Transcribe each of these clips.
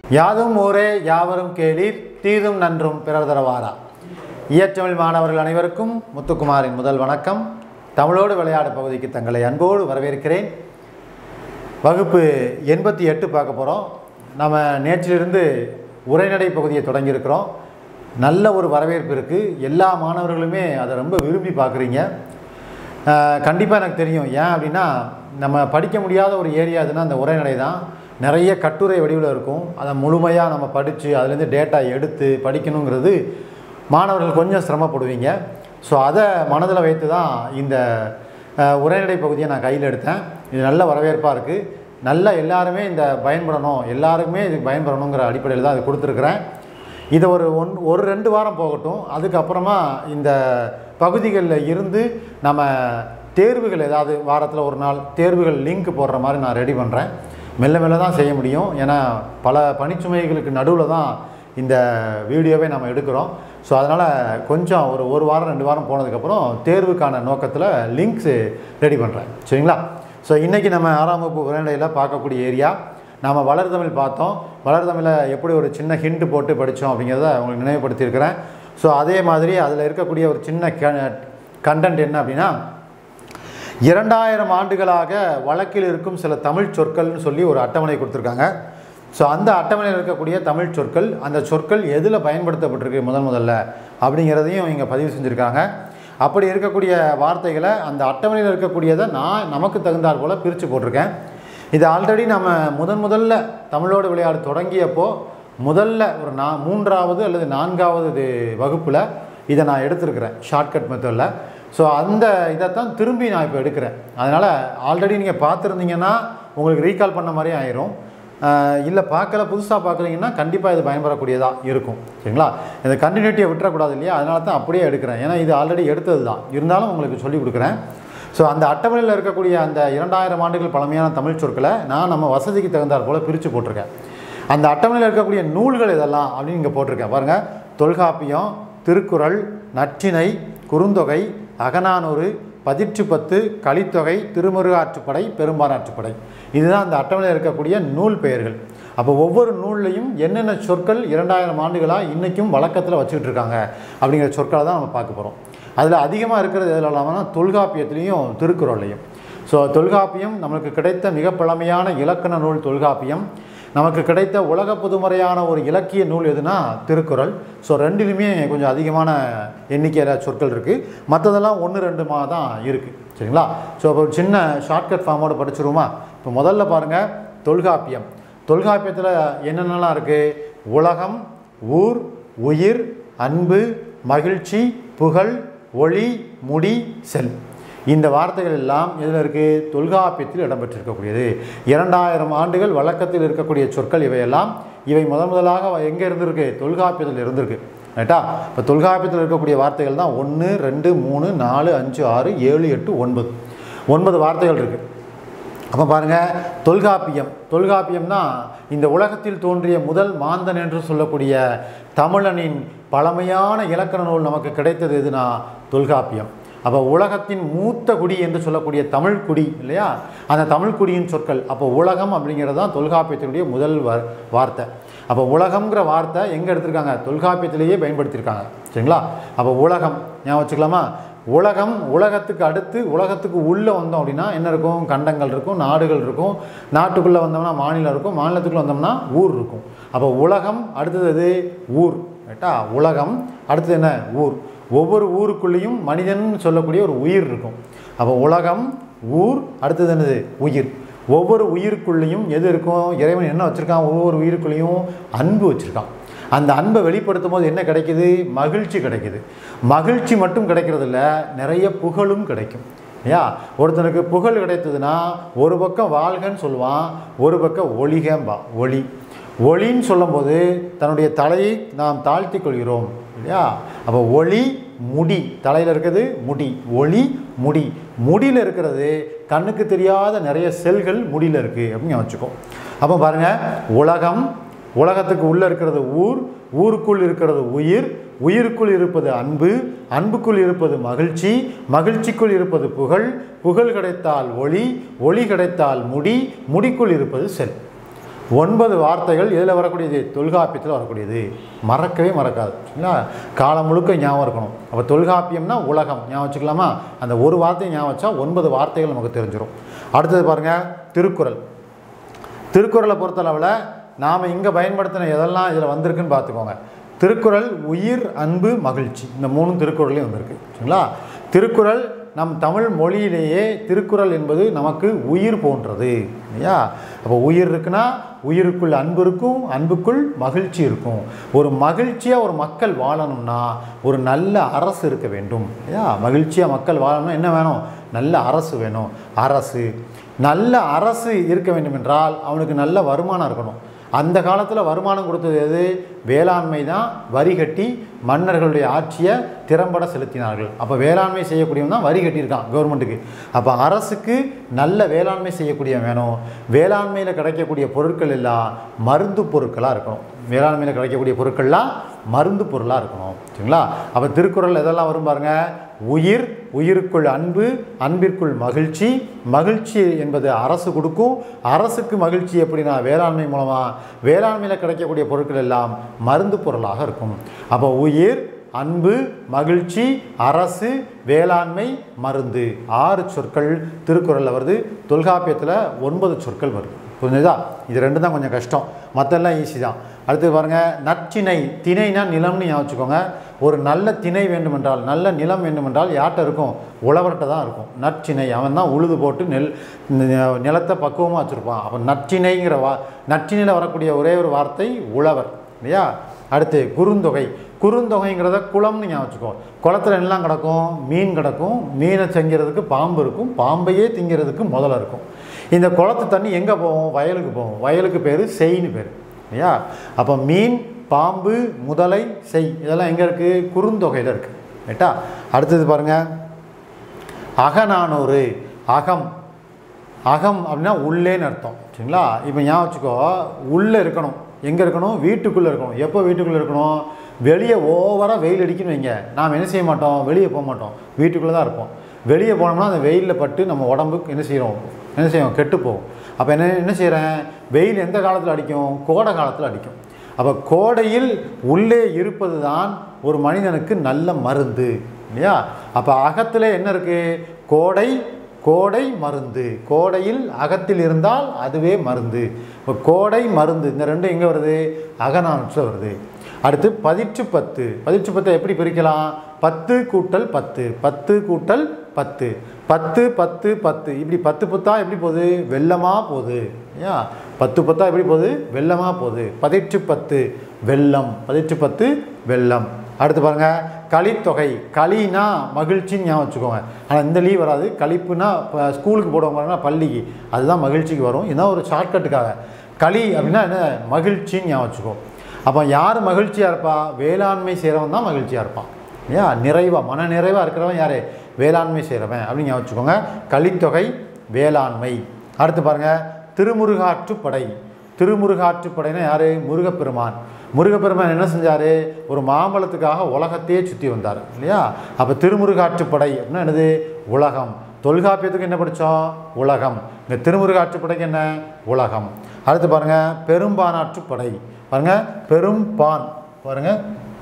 யாதும் ஊரே யாவரும் கேளீர் தீதும் நன்றும் பிறர் தரவாரா இயற்றமிழ் மாணவர்கள் அனைவருக்கும் முத்துக்குமாரின் முதல் வணக்கம் தமிழோடு விளையாடு பகுதிக்கு தங்களை அன்போடு வரவேற்கிறேன் வகுப்பு எண்பத்தி எட்டு பார்க்க போகிறோம் நம்ம நேற்றிலிருந்து உரைநடை பகுதியை தொடங்கியிருக்கிறோம் நல்ல ஒரு வரவேற்பு இருக்குது எல்லா மாணவர்களுமே அதை ரொம்ப விரும்பி பார்க்குறீங்க கண்டிப்பாக எனக்கு தெரியும் ஏன் அப்படின்னா நம்ம படிக்க முடியாத ஒரு ஏரியா எதுனா அந்த உரைநடை தான் நிறைய கட்டுரை வடிவில் இருக்கும் அதை முழுமையாக நம்ம படித்து அதுலேருந்து டேட்டா எடுத்து படிக்கணுங்கிறது மாணவர்கள் கொஞ்சம் சிரமப்படுவீங்க ஸோ அதை மனதில் வைத்து தான் இந்த அஹ், உரைநடை பகுதியை நான் கையில் எடுத்தேன் இது நல்ல வரவேற்பாக இருக்குது நல்ல எல்லாருமே இந்த பயன்படணும் எல்லாருமே இது பயன்படணுங்கிற அடிப்படையில் தான் இது கொடுத்துருக்குறேன் இதை ஒரு ஒன் ஒரு ரெண்டு வாரம் போகட்டும் அதுக்கப்புறமா இந்த பகுதிகளில் இருந்து நம்ம தேர்வுகள் ஏதாவது வாரத்தில் ஒரு நாள் தேர்வுகள் லிங்க் போடுற மாதிரி நான் ரெடி பண்ணுறேன் மெல்ல மெல்ல தான் செய்ய முடியும் ஏன்னா பல பணிச்சுமைகளுக்கு நடுவில் தான் இந்த வீடியோவை நம்ம எடுக்கிறோம் ஸோ அதனால் கொஞ்சம் ஒரு ஒரு வாரம் ரெண்டு வாரம் போனதுக்கப்புறம் தேர்வுக்கான நோக்கத்தில் லிங்க்ஸ் ரெடி பண்ணுறேன் சரிங்களா ஸோ இன்றைக்கி நம்ம ஆறாம் வகுப்பு உரைநடையில் பார்க்கக்கூடிய ஏரியா நாம் வளர்தமிழ் பார்த்தோம் வளர்தமிழை எப்படி ஒரு சின்ன ஹிண்ட் போட்டு படித்தோம் அப்படிங்கிறத உங்களுக்கு நினைவுபடுத்தியிருக்கிறேன் ஸோ அதே மாதிரி அதில் இருக்கக்கூடிய ஒரு சின்ன கண்டென்ட் என்ன அப்படின்னா இரண்டாயிரம் ஆண்டுகளாக வழக்கில் இருக்கும் சில தமிழ் சொற்கள்னு சொல்லி ஒரு அட்டவணை கொடுத்துருக்காங்க ஸோ அந்த அட்டவணையில் இருக்கக்கூடிய தமிழ் சொற்கள் அந்த சொற்கள் எதில் பயன்படுத்தப்பட்டிருக்கு முதன் முதல்ல அப்படிங்கிறதையும் இங்கே பதிவு செஞ்சுருக்காங்க அப்படி இருக்கக்கூடிய வார்த்தைகளை அந்த அட்டவணையில் இருக்கக்கூடியதை நான் நமக்கு தகுந்தாற் போல் பிரித்து போட்டிருக்கேன் இது ஆல்ரெடி நம்ம முதன் முதல்ல தமிழோடு விளையாடு தொடங்கியப்போ முதல்ல ஒரு நா மூன்றாவது அல்லது நான்காவது இது வகுப்பில் இதை நான் எடுத்திருக்கிறேன் ஷார்ட்கட் மெத்தடில் ஸோ அந்த இதைத்தான் திரும்பி நான் இப்போ எடுக்கிறேன் அதனால் ஆல்ரெடி நீங்கள் பார்த்துருந்தீங்கன்னா உங்களுக்கு ரீகால் பண்ண மாதிரி ஆயிரும் இல்லை பார்க்கல புதுசாக பார்க்குறீங்கன்னா கண்டிப்பாக இது பயன்படக்கூடியதாக இருக்கும் சரிங்களா இந்த கண்டினியூட்டியை விட்டுறக்கூடாது இல்லையா அதனால தான் அப்படியே எடுக்கிறேன் ஏன்னா இது ஆல்ரெடி எடுத்தது தான் இருந்தாலும் உங்களுக்கு சொல்லிக் கொடுக்குறேன் ஸோ அந்த அட்டவணையில் இருக்கக்கூடிய அந்த இரண்டாயிரம் ஆண்டுகள் பழமையான தமிழ் சொற்களை நான் நம்ம வசதிக்கு தகுந்தாற் போல் பிரித்து போட்டிருக்கேன் அந்த அட்டவணையில் இருக்கக்கூடிய நூல்கள் இதெல்லாம் அப்படின்னு இங்கே போட்டிருக்கேன் பாருங்கள் தொல்காப்பியம் திருக்குறள் நற்றிணை குறுந்தொகை அகநானூறு பதிற்று பத்து கலித்தொகை திருமுருகாற்றுப்படை பெரும்பானாற்றுப்படை இதுதான் அந்த அட்டவணையில் இருக்கக்கூடிய நூல் பெயர்கள் அப்போ ஒவ்வொரு நூல்லையும் என்னென்ன சொற்கள் இரண்டாயிரம் ஆண்டுகளாக இன்றைக்கும் வழக்கத்தில் வச்சுக்கிட்டு இருக்காங்க அப்படிங்கிற சொற்களை தான் நம்ம பார்க்க போகிறோம் அதில் அதிகமாக இருக்கிறது எதில் இல்லாமல்னா தொல்காப்பியத்துலேயும் திருக்குறள்லையும் ஸோ தொல்காப்பியம் நம்மளுக்கு கிடைத்த மிக பழமையான இலக்கண நூல் தொல்காப்பியம் நமக்கு கிடைத்த உலக பொதுமறையான ஒரு இலக்கிய நூல் எதுனா திருக்குறள் ஸோ ரெண்டிலுமே கொஞ்சம் அதிகமான எண்ணிக்கையில் சொற்கள் இருக்குது மற்றதெல்லாம் ஒன்று ரெண்டுமா தான் இருக்குது சரிங்களா ஸோ இப்போ ஒரு சின்ன ஷார்ட்கட் ஃபார்மோடு படிச்சிருவோமா இப்போ முதல்ல பாருங்கள் தொல்காப்பியம் தொல்காப்பியத்தில் என்னென்னலாம் இருக்குது உலகம் ஊர் உயிர் அன்பு மகிழ்ச்சி புகழ் ஒளி முடி செல் இந்த வார்த்தைகள் எல்லாம் இதில் இருக்குது தொல்காப்பியத்தில் இடம்பெற்றிருக்கக்கூடியது இரண்டாயிரம் ஆண்டுகள் வழக்கத்தில் இருக்கக்கூடிய சொற்கள் இவையெல்லாம் இவை முதன் முதலாக எங்கே இருந்திருக்கு தொல்காப்பியத்தில் இருந்திருக்கு ரைட்டா இப்போ தொல்காப்பியத்தில் இருக்கக்கூடிய வார்த்தைகள் தான் ஒன்று ரெண்டு மூணு நாலு அஞ்சு ஆறு ஏழு எட்டு ஒன்பது ஒன்பது வார்த்தைகள் இருக்குது அப்போ பாருங்கள் தொல்காப்பியம் தொல்காப்பியம்னா இந்த உலகத்தில் தோன்றிய முதல் மாந்தன் என்று சொல்லக்கூடிய தமிழனின் பழமையான இலக்கண நூல் நமக்கு கிடைத்தது எதுனா தொல்காப்பியம் அப்போ உலகத்தின் மூத்த குடி என்று சொல்லக்கூடிய தமிழ் குடி இல்லையா அந்த தமிழ் குடியின் சொற்கள் அப்போ உலகம் அப்படிங்கிறது தான் தொல்காப்பியத்தினுடைய முதல் வா- வார்த்தை அப்போ உலகம்ங்கிற வார்த்தை எங்கே எடுத்திருக்காங்க தொல்காப்பியத்திலேயே பயன்படுத்தியிருக்காங்க சரிங்களா அப்போ உலகம் ஞாபகம் வச்சுக்கலாமா உலகம் உலகத்துக்கு அடுத்து உலகத்துக்கு உள்ளே வந்தோம் அப்படின்னா என்ன இருக்கும் கண்டங்கள் இருக்கும் நாடுகள் இருக்கும் நாட்டுக்குள்ளே வந்தோம்னா மாநிலம் இருக்கும் மாநிலத்துக்குள்ளே வந்தோம்னா ஊர் இருக்கும் அப்போ உலகம் அடுத்தது எது ஊர் ரைட்டா உலகம் அடுத்தது என்ன ஊர் ஒவ்வொரு ஊருக்குள்ளேயும் மனிதன் சொல்லக்கூடிய ஒரு உயிர் இருக்கும் அப்போ உலகம் ஊர் அடுத்தது என்னது உயிர் ஒவ்வொரு உயிருக்குள்ளேயும் எது இருக்கும் இறைவன் என்ன வச்சுருக்கான் ஒவ்வொரு உயிருக்குள்ளேயும் அன்பு வச்சுருக்கான் அந்த அன்பை வெளிப்படுத்தும் போது என்ன கிடைக்குது மகிழ்ச்சி கிடைக்குது மகிழ்ச்சி மட்டும் கிடைக்கிறது இல்ல நிறைய புகழும் கிடைக்கும் இல்லையா ஒருத்தனுக்கு புகழ் கிடைத்ததுன்னா ஒரு பக்கம் வாழ்கன்னு சொல்லுவான் ஒரு பக்கம் ஒளிகம்பா ஒளி ஒளின்னு சொல்லும்போது தன்னுடைய தலையை நாம் தாழ்த்தி கொள்கிறோம் இல்லையா அப்போ ஒளி முடி தலையில் இருக்கிறது முடி ஒளி முடி முடியில் இருக்கிறது கண்ணுக்கு தெரியாத நிறைய செல்கள் முடியில் இருக்குது அப்படின்னு வச்சுக்கோ அப்போ பாருங்கள் உலகம் உலகத்துக்கு உள்ளே இருக்கிறது ஊர் ஊருக்குள் இருக்கிறது உயிர் உயிருக்குள் இருப்பது அன்பு அன்புக்குள் இருப்பது மகிழ்ச்சி மகிழ்ச்சிக்குள் இருப்பது புகழ் புகழ் கிடைத்தால் ஒளி ஒளி கிடைத்தால் முடி முடிக்குள் இருப்பது செல் ஒன்பது வார்த்தைகள் இதில் வரக்கூடியது தொல்காப்பியத்தில் வரக்கூடியது மறக்கவே மறக்காது சரிங்களா காலம் முழுக்க ஞாபகம் இருக்கணும் அப்போ தொல்காப்பியம்னா உலகம் ஞாபகம் வச்சுக்கலாமா அந்த ஒரு வார்த்தையை ஞாபகம் வச்சா ஒன்பது வார்த்தைகள் நமக்கு தெரிஞ்சிடும் அடுத்தது பாருங்கள் திருக்குறள் திருக்குறளை பொறுத்தளவில் நாம் இங்கே பயன்படுத்தின எதெல்லாம் இதில் வந்திருக்குன்னு பார்த்துக்கோங்க திருக்குறள் உயிர் அன்பு மகிழ்ச்சி இந்த மூணும் திருக்குறளையும் வந்திருக்கு சரிங்களா திருக்குறள் நம் தமிழ் மொழியிலேயே திருக்குறள் என்பது நமக்கு உயிர் போன்றது இல்லையா அப்போ உயிர் இருக்குன்னா உயிருக்குள் அன்பு இருக்கும் அன்புக்குள் மகிழ்ச்சி இருக்கும் ஒரு மகிழ்ச்சியாக ஒரு மக்கள் வாழணும்னா ஒரு நல்ல அரசு இருக்க வேண்டும் இல்லையா மகிழ்ச்சியாக மக்கள் வாழணும்னா என்ன வேணும் நல்ல அரசு வேணும் அரசு நல்ல அரசு இருக்க வேண்டும் என்றால் அவனுக்கு நல்ல வருமானம் இருக்கணும் அந்த காலத்தில் வருமானம் கொடுத்தது எது வேளாண்மை தான் வரி கட்டி மன்னர்களுடைய ஆட்சியை திறம்பட செலுத்தினார்கள் அப்போ வேளாண்மை செய்யக்கூடியவன் தான் வரி கட்டியிருக்கான் கவர்மெண்ட்டுக்கு அப்போ அரசுக்கு நல்ல வேளாண்மை செய்யக்கூடியவன் வேணும் வேளாண்மையில் கிடைக்கக்கூடிய பொருட்கள் எல்லாம் மருந்து பொருட்களாக இருக்கணும் வேளாண்மையில் கிடைக்கக்கூடிய பொருட்கள்லாம் மருந்து பொருளாக இருக்கணும் சரிங்களா அப்போ திருக்குறள் எதெல்லாம் வரும் பாருங்க உயிர் உயிருக்குள் அன்பு அன்பிற்குள் மகிழ்ச்சி மகிழ்ச்சி என்பது அரசு கொடுக்கும் அரசுக்கு மகிழ்ச்சி எப்படின்னா வேளாண்மை மூலமாக வேளாண்மையில் கிடைக்கக்கூடிய பொருட்கள் எல்லாம் மருந்து பொருளாக இருக்கும் அப்போ உயிர் அன்பு மகிழ்ச்சி அரசு வேளாண்மை மருந்து ஆறு சொற்கள் திருக்குறளில் வருது தொல்காப்பியத்தில் ஒன்பது சொற்கள் வருது புரிஞ்சுதா இது ரெண்டு தான் கொஞ்சம் கஷ்டம் மற்றெல்லாம் ஈஸி தான் அடுத்து பாருங்கள் நற்றிணை திணைனா நிலம்னு ஞாபகம் வச்சுக்கோங்க ஒரு நல்ல திணை வேண்டுமென்றால் நல்ல நிலம் வேண்டுமென்றால் யார்கிட்ட இருக்கும் உழவர்கிட்ட தான் இருக்கும் நற்றிணை அவன் தான் உழுது போட்டு நெல் நி- நிலத்தை பக்குவமாக வச்சுருப்பான் அப்போ நற்றிணைங்கிற வா நற்றிணையில் வரக்கூடிய ஒரே ஒரு வார்த்தை உழவர் இல்லையா அடுத்து குறுந்தொகை குறுந்தொகைங்கிறத குளம்னு ஞாபகம் வச்சுக்கோ குளத்துல எல்லாம் கிடக்கும் மீன் கிடக்கும் மீனை செங்கிறதுக்கு பாம்பு இருக்கும் பாம்பையே திங்கிறதுக்கு முதல்ல இருக்கும் இந்த குளத்து தண்ணி எங்கே போகும் வயலுக்கு போகும் வயலுக்கு பேர் செய்ன்னு பேர் இல்லையா அப்போ மீன் பாம்பு முதலை செய் இதெல்லாம் எங்கே இருக்குது குறுந்தொகையில் இருக்குது ரைட்டா அடுத்தது பாருங்கள் அகநானூறு அகம் அகம் அப்படின்னா உள்ளேன்னு அர்த்தம் சரிங்களா இப்போ ஞாபகம் வச்சுக்கோ உள்ளே இருக்கணும் எங்கே இருக்கணும் வீட்டுக்குள்ளே இருக்கணும் எப்போ வீட்டுக்குள்ளே இருக்கணும் வெளியே ஓவராக வெயில் அடிக்குன்னு வைங்க நாம் என்ன செய்ய மாட்டோம் வெளியே போக மாட்டோம் வீட்டுக்குள்ளே தான் இருப்போம் வெளியே போனோம்னா அந்த வெயிலில் பட்டு நம்ம உடம்புக்கு என்ன செய்கிறோம் என்ன செய்வோம் கெட்டு போகும் அப்போ என்ன என்ன செய்கிறேன் வெயில் எந்த காலத்தில் அடிக்கும் கோடை காலத்தில் அடிக்கும் அப்போ கோடையில் உள்ளே இருப்பது தான் ஒரு மனிதனுக்கு நல்ல மருந்து இல்லையா அப்போ அகத்தில் என்ன இருக்குது கோடை கோடை மருந்து கோடையில் அகத்தில் இருந்தால் அதுவே மருந்து இப்போ கோடை மருந்து இந்த ரெண்டும் எங்கே வருது அகநானூற்றில் வருது அடுத்து பதிற்று பத்து பதிற்று பத்தை எப்படி பிரிக்கலாம் பத்து கூட்டல் பத்து பத்து கூட்டல் பத்து பத்து பத்து பத்து இப்படி பத்து பத்தா எப்படி போகுது வெள்ளமாக போகுது ஏன் பத்து பத்தா எப்படி போகுது வெள்ளமாக போகுது பதிற்று பத்து வெள்ளம் பதிற்று பத்து வெள்ளம் அடுத்து பாருங்க களித்தொகை களினா மகிழ்ச்சின்னு ஞாபகம் வச்சுக்கோங்க ஆனால் இந்த லீவ் வராது கழிப்புனா இப்போ ஸ்கூலுக்கு போடுவாங்க பாருங்க பள்ளிக்கு அதுதான் மகிழ்ச்சிக்கு வரும் இதுதான் ஒரு ஷார்ட்கட்டுக்காக களி அப்படின்னா என்ன மகிழ்ச்சின்னு ஞாபகம் வச்சுக்கோ அப்போ யார் மகிழ்ச்சியாக இருப்பா வேளாண்மை செய்கிறவன் தான் மகிழ்ச்சியாக இருப்பான் ஏன் நிறைவாக மன நிறைவாக இருக்கிறவன் யார் வேளாண்மை செய்கிறவன் அப்படின்னு ஞாபகம் வச்சுக்கோங்க கலித்தொகை வேளாண்மை அடுத்து பாருங்கள் திருமுருகாற்றுப்படை திருமுருகாற்றுப்படைனா யார் முருகப்பெருமான் முருகப்பெருமான் என்ன செஞ்சார் ஒரு மாம்பழத்துக்காக உலகத்தையே சுற்றி வந்தார் இல்லையா அப்போ திருமுருகாற்றுப்படை அப்படின்னா என்னது உலகம் தொல்காப்பியத்துக்கு என்ன படித்தோம் உலகம் இந்த திருமுருகாற்றுப்படைக்கு என்ன உலகம் அடுத்து பாருங்கள் பெரும்பானாற்றுப்படை பாருங்கள் பெரும்பான் பாருங்கள்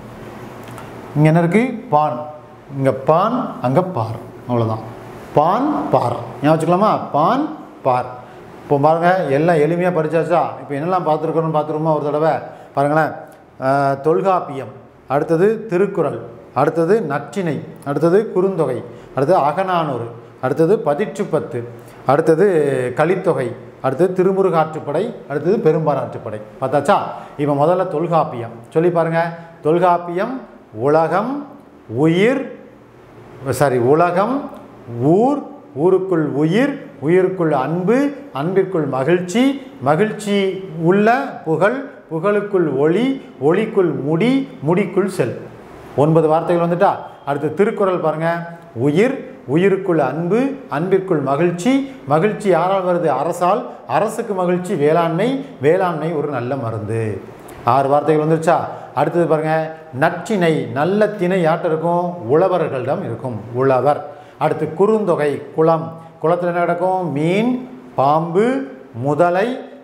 இங்கே என்ன இருக்குது பான் இங்கே பான் அங்கே பார் அவ்வளோதான் பான் பார் ஞாபகம் வச்சுக்கலாமா பான் பார் இப்போ பாருங்கள் எல்லாம் எளிமையாக படிச்சாச்சா இப்போ என்னெல்லாம் பார்த்துருக்கோன்னு பார்த்துருமா ஒரு தடவை பாருங்களேன் அஹ், தொல்காப்பியம் அடுத்தது திருக்குறள் அடுத்தது நற்றிணை அடுத்தது குறுந்தொகை அடுத்தது அகநானூறு அடுத்தது பதிற்றுப்பத்து அடுத்தது கலித்தொகை அடுத்தது திருமுருகாற்றுப்படை அடுத்தது பெரும்பாராற்றுப்படை பார்த்தாச்சா இப்போ முதல்ல தொல்காப்பியம் சொல்லி பாருங்க தொல்காப்பியம் உலகம் உயிர் சாரி உலகம் ஊர் ஊருக்குள் உயிர் உயிருக்குள் அன்பு அன்பிற்குள் மகிழ்ச்சி மகிழ்ச்சி உள்ள புகழ் புகழுக்குள் ஒளி ஒளிக்குள் முடி முடிக்குள் செல் ஒன்பது வார்த்தைகள் வந்துட்டா அடுத்து திருக்குறள் பாருங்க உயிர் உயிருக்குள் அன்பு அன்பிற்குள் மகிழ்ச்சி மகிழ்ச்சி யாரால் வருது அரசால் அரசுக்கு மகிழ்ச்சி வேளாண்மை வேளாண்மை ஒரு நல்ல மருந்து ஆறு வார்த்தைகள் வந்துருச்சா அடுத்தது பாருங்க நற்றிணை நல்ல திணை யார்கிட்ட இருக்கும் உழவர்களிடம் இருக்கும் உழவர் அடுத்து குறுந்தொகை குளம் குளத்தில் என்ன கிடக்கும் மீன் பாம்பு முதலை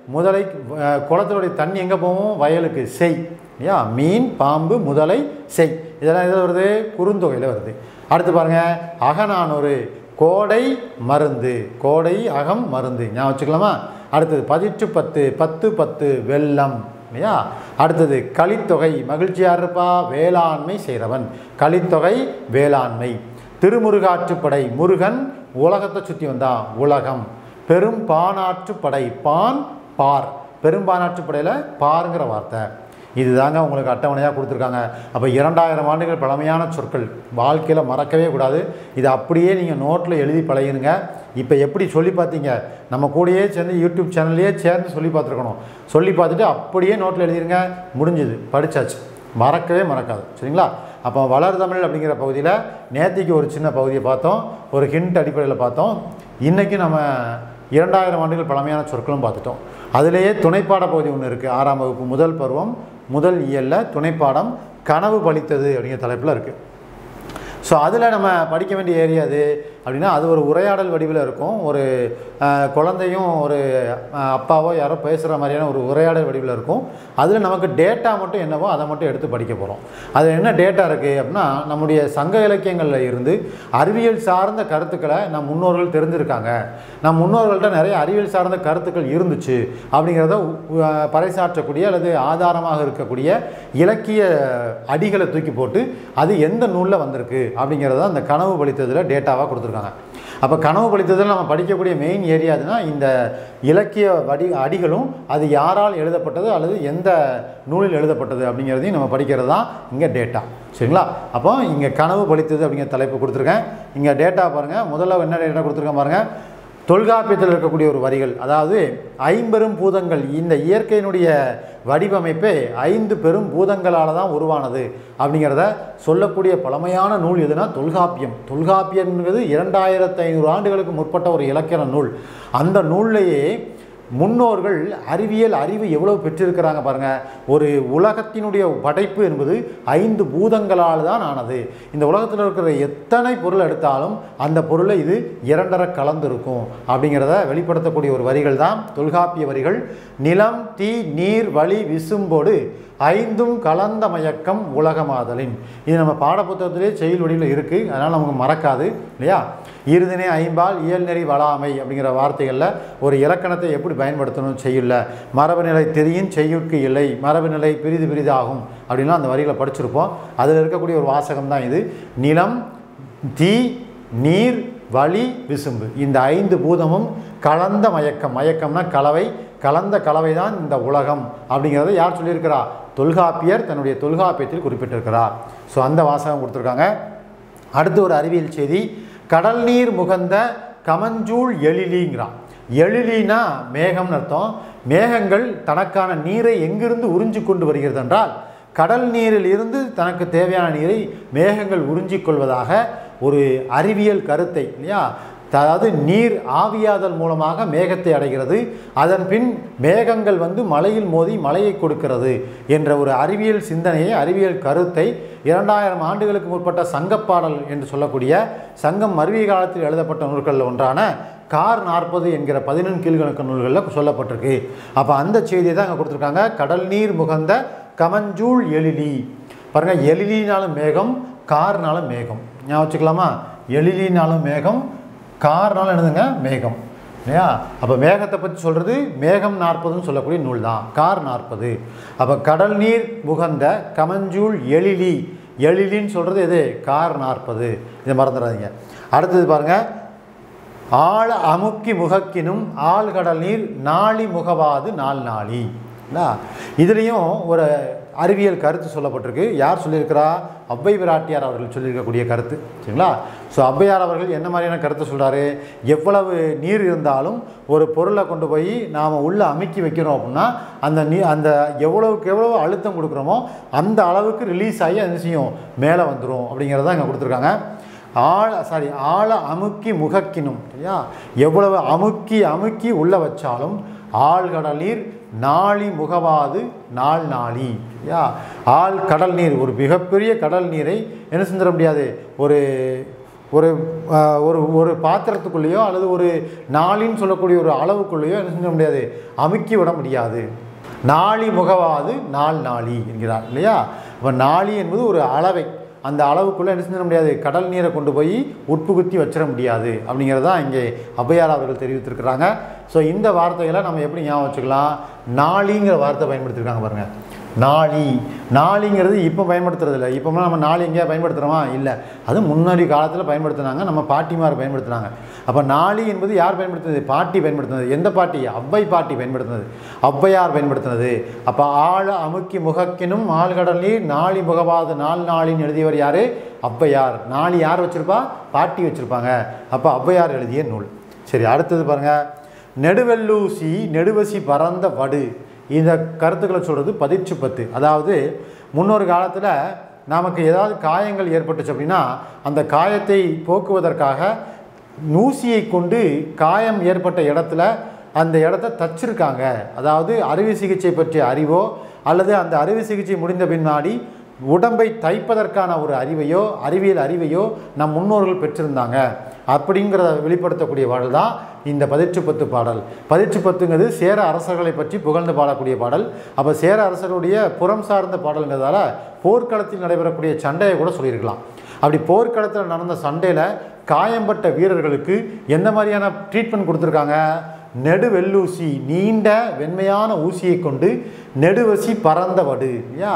முதலை அஹ், குளத்தினுடைய தண்ணி எங்கே போகும் வயலுக்கு செய் இல்லையா மீன் பாம்பு முதலை செய் இதெல்லாம் எதில் வருது குறுந்தொகையில் வருது அடுத்து பாருங்க அகநானூறு கோடை மருந்து கோடை அகம் மருந்து ஞாபகம் வச்சுக்கலாமா அடுத்தது பதிற்று பத்து பத்து பத்து வெள்ளம் இல்லையா அடுத்தது கலித்தொகை மகிழ்ச்சியாக இருப்பா வேளாண்மை செய்கிறவன் கலித்தொகை வேளாண்மை திருமுருகாற்றுப்படை முருகன் உலகத்தை சுற்றி வந்தான் உலகம் பெரும் பானாற்றுப்படை பான் பார் பெரும்பானாற்றுப்படையில் பாருங்கிற வார்த்தை இதுதாங்க உங்களுக்கு அட்டவணையாக கொடுத்துருக்காங்க அப்போ இரண்டாயிரம் ஆண்டுகள் பழமையான சொற்கள் வாழ்க்கையில் மறக்கவே கூடாது இது அப்படியே நீங்கள் நோட்டில் எழுதி பழகிருங்க இப்போ எப்படி சொல்லி பார்த்தீங்க நம்ம கூடயே சேர்ந்து யூடியூப் சேனல்லையே சேர்ந்து சொல்லி பார்த்துருக்கணும் சொல்லி பார்த்துட்டு அப்படியே நோட்டில் எழுதிருங்க முடிஞ்சுது படித்தாச்சு மறக்கவே மறக்காது சரிங்களா அப்போ வளர் தமிழ் அப்படிங்கிற பகுதியில் நேத்திக்கு ஒரு சின்ன பகுதியை பார்த்தோம் ஒரு ஹிண்ட் அடிப்படையில் பார்த்தோம் இன்றைக்கி நம்ம இரண்டாயிரம் ஆண்டுகள் பழமையான சொற்களும் பார்த்துட்டோம் அதிலேயே துணைப்பாட பகுதி ஒன்று இருக்குது ஆறாம் வகுப்பு முதல் பருவம் முதல் இயலில் துணைப்பாடம் கனவு பலித்தது அப்படிங்கிற தலைப்பில் இருக்குது ஸோ அதில் நம்ம படிக்க வேண்டிய ஏரியா அது அப்படின்னா அது ஒரு உரையாடல் வடிவில் இருக்கும் ஒரு அஹ், குழந்தையும் ஒரு அஹ், அப்பாவோ யாரோ பேசுகிற மாதிரியான ஒரு உரையாடல் வடிவில் இருக்கும் அதில் நமக்கு டேட்டா மட்டும் என்னவோ அதை மட்டும் எடுத்து படிக்க போகிறோம் அது என்ன டேட்டா இருக்குது அப்படின்னா நம்முடைய சங்க இலக்கியங்களில் இருந்து அறிவியல் சார்ந்த கருத்துக்களை நம் முன்னோர்கள் தெரிஞ்சிருக்காங்க நம் முன்னோர்கள்ட்ட நிறைய அறிவியல் சார்ந்த கருத்துக்கள் இருந்துச்சு அப்படிங்கிறத உ- உ- அஹ், பறைசாற்றக்கூடிய அல்லது ஆதாரமாக இருக்கக்கூடிய இலக்கிய அடிகளை தூக்கி போட்டு அது எந்த நூலில் வந்திருக்கு அப்படிங்கிறத அந்த கனவு பலித்ததில் டேட்டாவாக கொடுத்துருக்காங்க அப்போ கனவு பலித்ததில் நம்ம படிக்கக்கூடிய மெயின் ஏரியா அதுனா இந்த இலக்கிய வடி அடிகளும் அது யாரால் எழுதப்பட்டது அல்லது எந்த நூலில் எழுதப்பட்டது அப்படிங்கிறதையும் நம்ம படிக்கிறது தான் இங்கே டேட்டா சரிங்களா அப்போ இங்கே கனவு பலித்தது அப்படிங்கிற தலைப்பு கொடுத்துருக்கேன் இங்கே டேட்டா பாருங்கள் முதல்ல என்ன டேட்டா கொடுத்துருக்கேன் பாருங்கள் தொல்காப்பியத்தில் இருக்கக்கூடிய ஒரு வரிகள் அதாவது ஐம்பெரும் பூதங்கள் இந்த இயற்கையினுடைய வடிவமைப்பே ஐந்து பெரும் பூதங்களால் தான் உருவானது அப்படிங்கிறத சொல்லக்கூடிய பழமையான நூல் எதுனா தொல்காப்பியம் தொல்காப்பியம் என்பது இரண்டாயிரத்து ஐநூறு ஆண்டுகளுக்கு முற்பட்ட ஒரு இலக்கண நூல் அந்த நூல்லையே முன்னோர்கள் அறிவியல் அறிவு எவ்வளவு பெற்றிருக்கிறாங்க பாருங்க ஒரு உலகத்தினுடைய படைப்பு என்பது ஐந்து பூதங்களால் தான் ஆனது இந்த உலகத்தில் இருக்கிற எத்தனை பொருள் எடுத்தாலும் அந்த பொருளை இது இரண்டரை கலந்திருக்கும் அப்படிங்கிறத வெளிப்படுத்தக்கூடிய ஒரு வரிகள் தான் தொல்காப்பிய வரிகள் நிலம் தீ நீர் வழி விசும்போடு ஐந்தும் கலந்த மயக்கம் உலகமாதலின் இது நம்ம பாடப்புத்தகத்திலே செயல் வடிவில் இருக்குது அதனால் நமக்கு மறக்காது இல்லையா இருதினே ஐம்பால் இயல்நெறி வளாமை அப்படிங்கிற வார்த்தைகளில் ஒரு இலக்கணத்தை எப்படி பயன்படுத்தணும் செய்யுள்ள மரபு நிலை தெரியும் செய்யுட்கு இல்லை மரபு நிலை பிரிது பிரிதாகும் அப்படின்லாம் அந்த வரிகளை படிச்சிருப்போம் அதில் இருக்கக்கூடிய ஒரு வாசகம் தான் இது நிலம் தீ நீர் வழி விசும்பு இந்த ஐந்து பூதமும் கலந்த மயக்கம் மயக்கம்னா கலவை கலந்த கலவை தான் இந்த உலகம் அப்படிங்கிறத யார் சொல்லியிருக்கிறா தொல்காப்பியர் தன்னுடைய தொல்காப்பியத்தில் குறிப்பிட்டிருக்கிறார் ஸோ அந்த வாசகம் கொடுத்துருக்காங்க அடுத்து ஒரு அறிவியல் செய்தி கடல் நீர் முகந்த கமஞ்சூள் எழிலிங்கிறான் எழிலினா மேகம்னு அர்த்தம் மேகங்கள் தனக்கான நீரை எங்கிருந்து உறிஞ்சி கொண்டு வருகிறது என்றால் கடல் நீரில் இருந்து தனக்கு தேவையான நீரை மேகங்கள் உறிஞ்சிக் கொள்வதாக ஒரு அறிவியல் கருத்தை இல்லையா அதாவது நீர் ஆவியாதல் மூலமாக மேகத்தை அடைகிறது அதன் பின் மேகங்கள் வந்து மலையில் மோதி மழையை கொடுக்கிறது என்ற ஒரு அறிவியல் சிந்தனையை அறிவியல் கருத்தை இரண்டாயிரம் ஆண்டுகளுக்கு முற்பட்ட சங்கப்பாடல் என்று சொல்லக்கூடிய சங்கம் மருவிய காலத்தில் எழுதப்பட்ட நூல்களில் ஒன்றான கார் நாற்பது என்கிற பதினெண் கீழ்கணக்கு நூல்களில் சொல்லப்பட்டிருக்கு அப்போ அந்த செய்தியை தான் அங்கே கொடுத்துருக்காங்க கடல் நீர் முகந்த கமஞ்சூள் எழிலி பாருங்கள் எழிலினாலும் மேகம் கார்னாலும் மேகம் ஞாபகம் வச்சுக்கலாமா எழிலினாலும் மேகம் கார்னாலும் என்னதுங்க மேகம் இல்லையா அப்போ மேகத்தை பற்றி சொல்கிறது மேகம் நாற்பதுன்னு சொல்லக்கூடிய நூல் தான் கார் நாற்பது அப்போ கடல் நீர் முகந்த கமஞ்சூள் எழிலி எழிலின்னு சொல்கிறது எது கார் நாற்பது இதை மறந்துடாதீங்க அடுத்தது பாருங்கள் ஆழ அமுக்கி முகக்கினும் ஆழ்கடல் நீர் நாளி முகவாது நாள் நாளி இல்லா இதுலேயும் ஒரு அறிவியல் கருத்து சொல்லப்பட்டிருக்கு யார் சொல்லியிருக்கிறா அவ்வை விராட்டியார் அவர்கள் சொல்லியிருக்கக்கூடிய கருத்து சரிங்களா ஸோ ஔவையார் அவர்கள் என்ன மாதிரியான கருத்து சொல்கிறாரு எவ்வளவு நீர் இருந்தாலும் ஒரு பொருளை கொண்டு போய் நாம் உள்ளே அமுக்கி வைக்கிறோம் அப்படின்னா அந்த நீ அந்த எவ்வளவுக்கு எவ்வளவு அழுத்தம் கொடுக்குறோமோ அந்த அளவுக்கு ரிலீஸ் ஆகி அது என்ன செய்யும் மேலே வந்துடும் அப்படிங்கிறத இங்கே கொடுத்துருக்காங்க ஆழ சாரி ஆழ அமுக்கி முகக்கினும் சரியா எவ்வளவு அமுக்கி அமுக்கி உள்ள வச்சாலும் ஆழ்கடல் நீர் நாளி முகவாது நாள் நாளி சரியா ஆழ் கடல் நீர் ஒரு மிகப்பெரிய கடல் நீரை என்ன செஞ்சிட முடியாது ஒரு ஒரு ஆஹ், ஒரு ஒரு பாத்திரத்துக்குள்ளேயோ அல்லது ஒரு நாளின்னு சொல்லக்கூடிய ஒரு அளவுக்குள்ளேயோ என்ன செஞ்ச முடியாது அமுக்கி விட முடியாது நாளி முகவாது நாள் நாளி என்கிறார் இல்லையா அப்போ நாளி என்பது ஒரு அளவை அந்த அளவுக்குள்ளே என்ன செஞ்சிட முடியாது கடல் நீரை கொண்டு போய் உட்புகுத்தி வச்சிட முடியாது அப்படிங்கிறது தான் இங்கே ஔவையார் அவர்கள் தெரிவித்திருக்கிறாங்க ஸோ இந்த வார்த்தைகளை நம்ம எப்படி ஞாபகம் வச்சுக்கலாம் நாளிங்கிற வார்த்தை பயன்படுத்தியிருக்காங்க பாருங்கள் நாளி நாளிங்கிறது இப்போ பயன்படுத்துறது இல்லை இப்போலாம் நம்ம நாளி எங்கேயா பயன்படுத்துகிறோமா இல்லை அது முன்னாடி காலத்தில் பயன்படுத்தினாங்க நம்ம பாட்டிமார் பயன்படுத்தினாங்க அப்போ நாளி என்பது யார் பயன்படுத்தினது பாட்டி பயன்படுத்தினது எந்த பாட்டி அவ்வை பாட்டி பயன்படுத்தினது ஔவையார் பயன்படுத்தினது அப்போ ஆழ அமுக்கி முகக்கினும் ஆழ்கடல் நீர் நாளி முகவாது நாள் நாளின்னு எழுதியவர் யார் ஔவையார் நாளி யார் வச்சுருப்பா பாட்டி வச்சுருப்பாங்க அப்போ ஔவையார் எழுதிய நூல் சரி அடுத்தது பாருங்கள் நெடுவெல்லூசி நெடுவசி பறந்த வடு இந்த கருத்துக்களை சொல்கிறது பதிச்சு பத்து அதாவது முன்னொரு காலத்தில் நமக்கு ஏதாவது காயங்கள் ஏற்பட்டுச்சு அப்படின்னா அந்த காயத்தை போக்குவதற்காக நூசியை கொண்டு காயம் ஏற்பட்ட இடத்துல அந்த இடத்த தச்சிருக்காங்க அதாவது அறுவை சிகிச்சை பற்றிய அறிவோ அல்லது அந்த அறுவை சிகிச்சை முடிந்த பின்னாடி உடம்பை தைப்பதற்கான ஒரு அறிவையோ அறிவியல் அறிவையோ நம் முன்னோர்கள் பெற்றிருந்தாங்க அப்படிங்கிறத வெளிப்படுத்தக்கூடிய பாடல் தான் இந்த பதிற்று பத்து பாடல் பதிற்று பத்துங்கிறது சேர அரசர்களை பற்றி புகழ்ந்து பாடக்கூடிய பாடல் அப்போ சேர அரசருடைய புறம் சார்ந்த பாடல்ங்கிறதால போர்க்களத்தில் நடைபெறக்கூடிய சண்டையை கூட சொல்லியிருக்கலாம் அப்படி போர்க்களத்தில் நடந்த சண்டையில் காயம்பட்ட வீரர்களுக்கு எந்த மாதிரியான ட்ரீட்மெண்ட் கொடுத்துருக்காங்க நெடுவெல்லூசி நீண்ட வெண்மையான ஊசியை கொண்டு நெடுவசி பறந்த வடு யா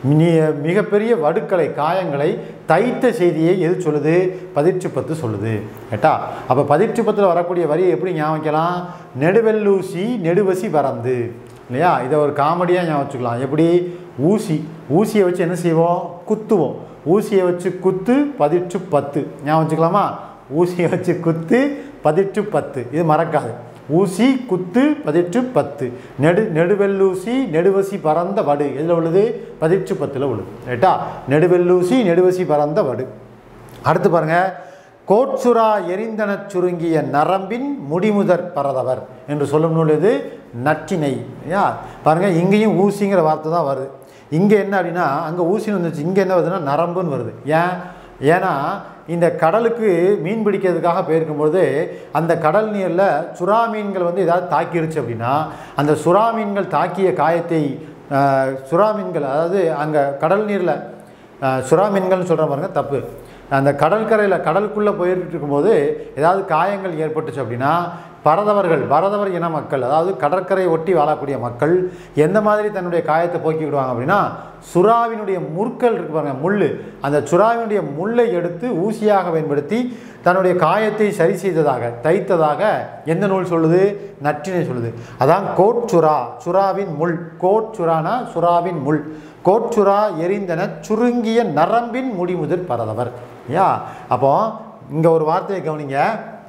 மிகப்பெரிய வடுக்களை காயங்களை தைத்த செய்தியை எது சொல்லுது பதிற்று பத்து சொல்லுது கேட்டா அப்போ பதிற்று பத்தில் வரக்கூடிய வரியை எப்படி ஞாபகம் வைக்கலாம் நெடுவெல்லூசி நெடுவசி பறந்து இல்லையா இதை ஒரு காமெடியாக ஞாபகம் வச்சுக்கலாம் எப்படி ஊசி ஊசியை வச்சு என்ன செய்வோம் குத்துவோம் ஊசியை வச்சு குத்து பதிற்று பத்து ஞாபகம் வச்சுக்கலாமா ஊசியை வச்சு குத்து பதிற்று பத்து இது மறக்காது ஊசி குத்து பதிற்று பத்து நெடு நெடுவெல்லூசி நெடுவசி பறந்த வடு எதில் உள்ளது பதிற்று பத்தில் உள்ளது ரைட்டா நெடுவெல்லூசி நெடுவசி பறந்த வடு அடுத்து பாருங்க கோட்சுரா எரிந்தனச் சுருங்கிய நரம்பின் முடிமுதற் பரதவர் என்று சொல்லும் நூல் இது நற்றினை யா பாருங்க இங்கேயும் ஊசிங்கிற வார்த்தை தான் வருது இங்கே என்ன அப்படின்னா அங்கே ஊசின்னு வந்துச்சு இங்கே என்ன வருதுன்னா நரம்புன்னு வருது ஏன் ஏன்னா இந்த கடலுக்கு மீன் பிடிக்கிறதுக்காக போயிருக்கும்போது அந்த கடல் நீரில் சுறா மீன்கள் வந்து ஏதாவது தாக்கிருச்சு அப்படின்னா அந்த சுறா மீன்கள் தாக்கிய காயத்தை ஆஹ், சுறா மீன்கள் அதாவது அங்கே கடல் நீரில் சுறா மீன்கள்னு சொல்கிற பாருங்க தப்பு அந்த கடற்கரையில் கடலுக்குள்ளே போயிட்டு இருக்கும்போது ஏதாவது காயங்கள் ஏற்பட்டுச்சு அப்படின்னா பரதவர்கள் பரதவர் இன மக்கள் அதாவது கடற்கரை ஒட்டி வாழக்கூடிய மக்கள் எந்த மாதிரி தன்னுடைய காயத்தை போக்கி விடுவாங்க அப்படின்னா சுறாவினுடைய முற்கள் இருக்கு பாருங்க முள் அந்த சுறாவினுடைய முள்ளை எடுத்து ஊசியாக பயன்படுத்தி தன்னுடைய காயத்தை சரி செய்ததாக தைத்ததாக எந்த நூல் சொல்லுது நற்றினை சொல்லுது அதான் கோட்சுறா சுறாவின் முள் கோட்சுறானா சுறாவின் முள் கோட்சுறா எரிந்தன சுருங்கிய நரம்பின் முடிமுதிர் பரதவர் யா அப்போ இங்கே ஒரு வார்த்தையை கவனிங்க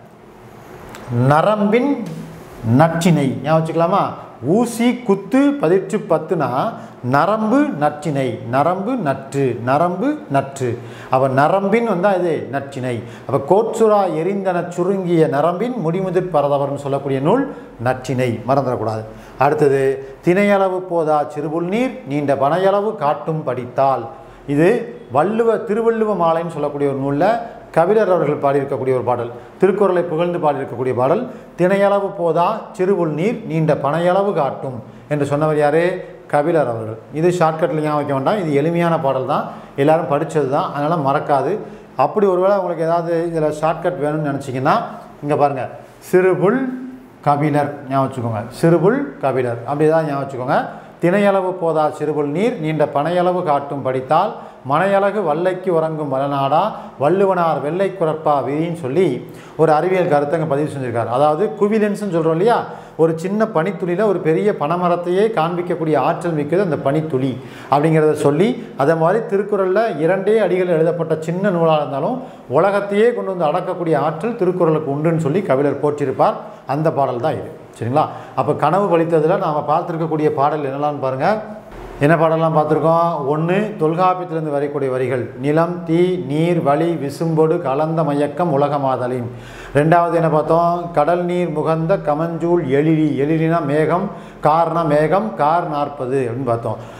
நரம்பின் நற்றினை ஞாபகம் வச்சுக்கலாமா ஊசி குத்து பதிற்று பத்துனா நரம்பு நற்றினை நரம்பு நற்று நரம்பு நற்று அப்போ நரம்பின் வந்தால் இது நற்றினை அப்போ கோட்சுரா எரிந்தன சுருங்கிய நரம்பின் முடிமுதிர் பரதவர்னு சொல்லக்கூடிய நூல் நற்றினை மறந்துடக்கூடாது அடுத்தது திணையளவு போதா சிறுபுல் நீர் நீண்ட பனையளவு காட்டும் படித்தால் இது வள்ளுவ திருவள்ளுவ மாலைன்னு சொல்லக்கூடிய ஒரு நூலில் கபிலர் அவர்கள் பாடியிருக்கக்கூடிய ஒரு பாடல் திருக்குறளை புகழ்ந்து பாடியிருக்கக்கூடிய பாடல் திணையளவு போதா சிறுபுல் நீர் நீண்ட பனையளவு காட்டும் என்று சொன்னவர் யாரு கபிலர் அவர்கள் இது ஷார்ட்கட்டில் ஞாபகம் வைக்க வேண்டாம் இது எளிமையான பாடல் தான் எல்லாரும் படித்தது தான் அதனால் மறக்காது அப்படி ஒருவேளை உங்களுக்கு ஏதாவது இதில் ஷார்ட்கட் வேணும்னு நினச்சிங்கன்னா இங்கே பாருங்கள் சிறுபுல் கபிலர் ஞாபகம் வச்சுக்கோங்க சிறுபுல் கபிலர் அப்படி தான் ஞாபகம் வச்சுக்கோங்க திணையளவு போதா சிறுபுல் நீர் நீண்ட பனையளவு காட்டும் படித்தால் மனையழகு வல்லைக்கு உறங்கும் வளநாடா வள்ளுவனார் வெள்ளை குரப்பா விரின்னு சொல்லி ஒரு அறிவியல் கருத்தங்க பதிவு செஞ்சிருக்காரு அதாவது குவிலென்ஸ்னு சொல்கிறோம் இல்லையா ஒரு சின்ன பனித்துளியில் ஒரு பெரிய பனைமரத்தையே காண்பிக்கக்கூடிய ஆற்றல் மிக்கது அந்த பனித்துளி அப்படிங்கிறத சொல்லி அதே மாதிரி திருக்குறளில் இரண்டே அடிகள் எழுதப்பட்ட சின்ன நூலாக இருந்தாலும் உலகத்தையே கொண்டு வந்து அடக்கக்கூடிய ஆற்றல் திருக்குறளுக்கு உண்டுன்னு சொல்லி கவிழர் போற்றிருப்பார் அந்த பாடல் தான் இது சரிங்களா அப்போ கனவு பலித்ததில் நாம் பார்த்துருக்கக்கூடிய பாடல் என்னெல்லாம்னு பாருங்கள் என்ன பாடலாம் பார்த்துருக்கோம் ஒன்று தொல்காப்பியத்திலிருந்து வரக்கூடிய வரிகள் நிலம் தீ நீர் வழி விசும்பொடு கலந்த மயக்கம் உலகமாதலின் ரெண்டாவது என்ன பார்த்தோம் கடல் நீர் முகந்த கமஞ்சூல் எழிலி எழிலினா மேகம் காரண மேகம் கார் நாற்பது அப்படின்னு பார்த்தோம்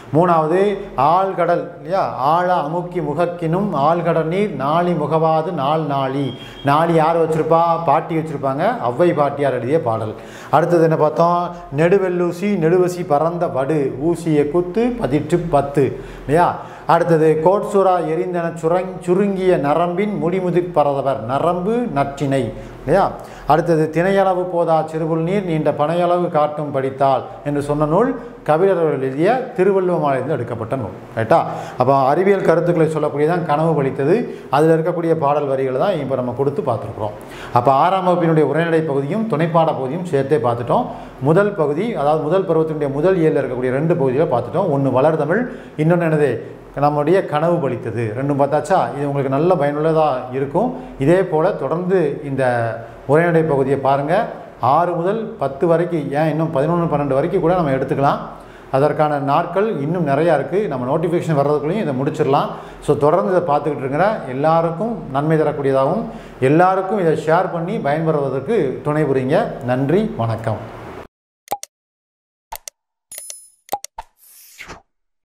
மூணாவது ஆழ்கடல் இல்லையா ஆழ அமுக்கி முகக்கினும் ஆழ்கடல் நீர் நாளி முகவாது நாள் நாளி நாளி யார் வச்சுருப்பா பாட்டி வச்சுருப்பாங்க ஔவை பாட்டியார் எழுதிய பாடல் அடுத்தது என்ன பார்த்தோம் நெடுவெல்லூசி நெடுவசி பறந்த வடு ஊசிய குத்து பதிற்று பத்து இல்லையா அடுத்தது கோட்சுரா எரிந்தன சுரங் சுருங்கிய நரம்பின் முடிமுதிர் பரதவர் நரம்பு நற்றினை இல்லையா அடுத்தது திணையளவு போதா சிறுபுல் நீர் நீண்ட பனையளவு காட்டும் படித்தால் என்று சொன்ன நூல் கபிலர் அவர்கள் எழுதிய திருவள்ளுவமாலிருந்து எடுக்கப்பட்ட நூல் ரைட்டா அப்போ அறிவியல் கருத்துக்களை சொல்லக்கூடியதான் கனவு பலித்தது அதில் இருக்கக்கூடிய பாடல் வரிகளை தான் இப்போ நம்ம கொடுத்து பார்த்துருக்குறோம் அப்போ ஆறாம் வகுப்பினுடைய உரைநடை பகுதியும் துணைப்பாட பகுதியும் சேர்த்தே பார்த்துட்டோம் முதல் பகுதி அதாவது முதல் பருவத்தினுடைய முதல் ஏழில் இருக்கக்கூடிய ரெண்டு பகுதிகளை பார்த்துட்டோம் ஒன்று வளர்தமிழ் இன்னொன்று என்னது நம்முடைய கனவு பலித்தது ரெண்டும் பார்த்தாச்சா இது உங்களுக்கு நல்ல பயனுள்ளதாக இருக்கும் இதே போல் தொடர்ந்து இந்த உரைநடை பகுதியை பாருங்கள் ஆறு முதல் பத்து வரைக்கும் ஏன் இன்னும் பதினொன்று பன்னெண்டு வரைக்கும் கூட நம்ம எடுத்துக்கலாம் அதற்கான நாட்கள் இன்னும் நிறையா இருக்குது நம்ம நோட்டிஃபிகேஷன் வர்றதுக்குள்ளேயும் இதை முடிச்சிடலாம் ஸோ தொடர்ந்து இதை பார்த்துக்கிட்டு இருக்கிற எல்லாருக்கும் நன்மை தரக்கூடியதாகவும் எல்லாருக்கும் இதை ஷேர் பண்ணி பயன்பெறுவதற்கு துணை புரிங்க நன்றி வணக்கம்